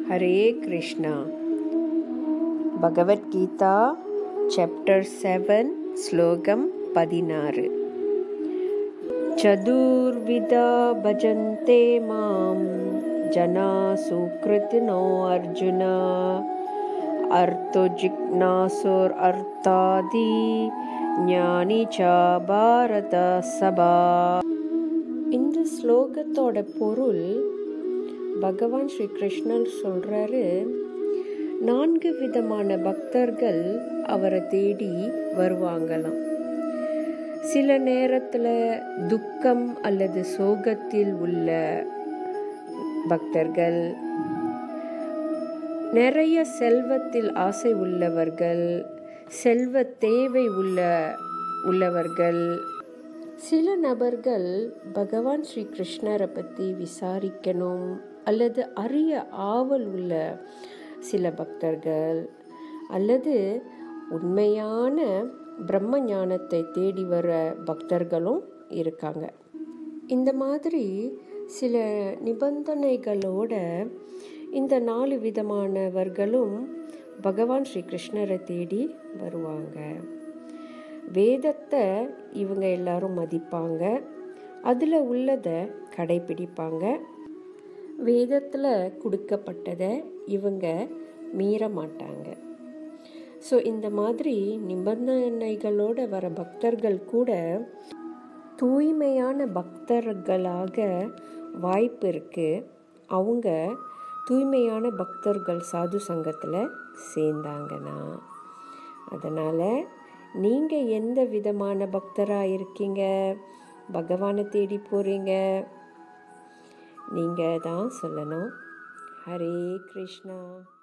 Hare Krishna Bhagavadgita chapter seven ஸ்லோகம் பதினாறு चतुर्विधा भजन्ते मां जना सुकृतिनो अर्जुन अर्थोजिज्ञासुरर्थादि ஞானி ச பாரத சபா இந்த ஸ்லோகத்தோட பொருள் பகவான் ஸ்ரீ கிருஷ்ணன் சொல்றாரு நான்கு விதமான பக்தர்கள் அவரை தேடி வருவாங்களாம் சில நேரத்தில் துக்கம் அல்லது சோகத்தில் உள்ள பக்தர்கள் நிறைய செல்வத்தில் ஆசை உள்ளவர்கள் செல்வ தேவை உள்ள உள்ளவர்கள் சில நபர்கள் பகவான் ஸ்ரீ கிருஷ்ணரை பற்றி விசாரிக்கணும் அல்லது அறிய ஆவல் உள்ள சில பக்தர்கள் அல்லது உண்மையான பிரம்ம ஞானத்தை தேடி வர பக்தர்களும் இருக்காங்க இந்த மாதிரி சில நிபந்தனைகளோட இந்த நாலு விதமானவர்களும் பகவான் ஸ்ரீ கிருஷ்ணரை தேடி வருவாங்க வேதத்தை இவங்க எல்லாரும் மதிப்பாங்க அதில் உள்ளதை கடைபிடிப்பாங்க வேதத்தில் கொடுக்கப்பட்டதை இவங்க மீற மாட்டாங்க ஸோ இந்த மாதிரி நிபந்தனைகளோட வர பக்தர்கள் கூட தூய்மையான பக்தர்களாக வாய்ப்பு இருக்குது அவங்க தூய்மையான பக்தர்கள் சாது சங்கத்தில் சேர்ந்தாங்கன்னா அதனால் நீங்கள் எந்த விதமான பக்தராக இருக்கீங்க பகவானை தேடி போகிறீங்க நீங்கள் தான் சொல்லணும் ஹரே கிருஷ்ணா